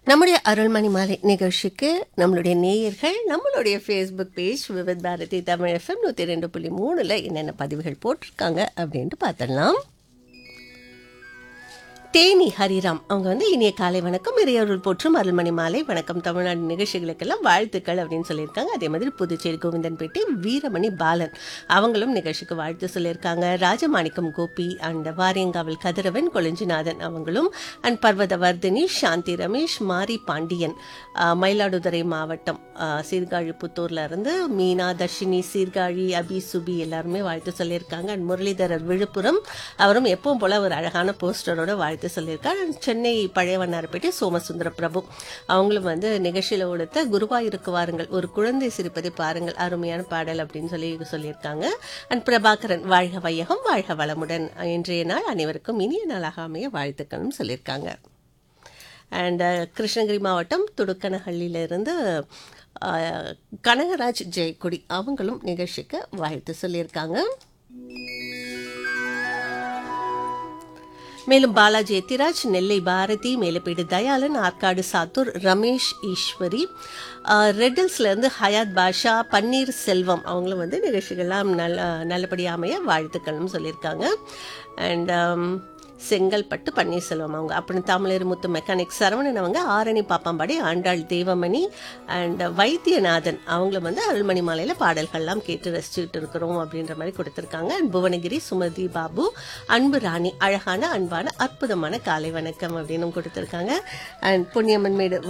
நம்முடைய அருள்மணி மாலை நிகழ்ச்சிக்கு நம்மளுடைய நேயர்கள் நம்மளுடைய Facebook page Vividh Bharathi Tamil FM நூற்றி ரெண்டு புள்ளி மூணில் என்னென்ன பதிவுகள் போட்டிருக்காங்க அப்படின்ட்டு பார்த்துடலாம் தேனி ஹரிராம் அவங்க வந்து இனிய காலை வணக்கம் இறையருள் போற்றும் அருள்மணி மாலை வணக்கம் தமிழ்நாடு நிகழ்ச்சிகளுக்கெல்லாம் வாழ்த்துக்கள் அப்படின்னு சொல்லியிருக்காங்க அதே மாதிரி புதுச்சேரி கோவிந்தன்பேட்டை வீரமணி பாலன் அவங்களும் நிகழ்ச்சிக்கு வாழ்த்து சொல்லியிருக்காங்க ராஜமாணிக்கம் கோபி அண்ட் வாரியங்காவல் கதிரவன் கொளஞ்சிநாதன் அவங்களும் அண்ட் பர்வதவர்தினி சாந்தி ரமேஷ் மாரி பாண்டியன் ஆஹ், மயிலாடுதுறை மாவட்டம் ஆஹ், சீர்காழி புத்தூர்ல இருந்து மீனா தர்ஷினி சீர்காழி அபி சுபி எல்லாருமே வாழ்த்து சொல்லியிருக்காங்க அண்ட் முரளிதரர் விழுப்புரம் அவரும் எப்பவும் போல ஒரு அழகான போஸ்டரோட வாழ்த்து சொல்லியிருக்காரு And சென்னை பழையவண்ணாரப்பேட்டை சோமசுந்தர பிரபு அவங்களும் வந்து நிகழ்ச்சியில் கொடுத்த குருவாயூருக்கு வாருங்கள் ஒரு குழந்தை சிரிப்பதை பாருங்கள் அருமையான பாடல் அப்படின்னு சொல்லி சொல்லியிருக்காங்க அண்ட் பிரபாகரன் வாழ்க வையகம் வாழ்க வளமுடன் இன்றைய நாள் அனைவருக்கும் இனிய நாளாக அமைய வாழ்த்துக்கள்னு சொல்லியிருக்காங்க அண்ட் கிருஷ்ணகிரி மாவட்டம் துடுக்கனஹள்ளியிலிருந்து அஹ், கனகராஜ் ஜெயக்குடி அவங்களும் நிகழ்ச்சிக்கு வாழ்த்து சொல்லியிருக்காங்க மேலும் பாலாஜி எத்திராஜ் நெல்லை பாரதி மேலப்பேடு தயாளன் ஆற்காடு சாத்தூர் ரமேஷ் ஈஸ்வரி ஆஹ், ரெட்டில்ஸ்ல இருந்து ஹயாத் பாஷா பன்னீர் செல்வம் அவங்களும் வந்து நிகழ்ச்சிகள்லாம் நல்ல நல்லபடியாக அமைய வாழ்த்துக்கள்னு சொல்லியிருக்காங்க அண்ட் செங்கல்பட்டு பன்னீர்செல்வம் அவங்க அப்புறம் தமிழர் முத்து மெக்கானிக் சரவணன் அவங்க ஆரணி பாப்பாம்பாடி ஆண்டாள் தேவமணி அண்ட் வைத்தியநாதன் அவங்களும் வந்து அருள்மணி மாலையில் பாடல்கள்லாம் கேட்டு ரசிச்சுட்டு இருக்கிறோம் அப்படின்ற மாதிரி கொடுத்துருக்காங்க அண்ட் புவனகிரி சுமதி பாபு அன்பு ராணி அழகான அன்பான அற்புதமான காலை வணக்கம் அப்படின்னு கொடுத்துருக்காங்க அண்ட் புண்ணியம்மன் மேடு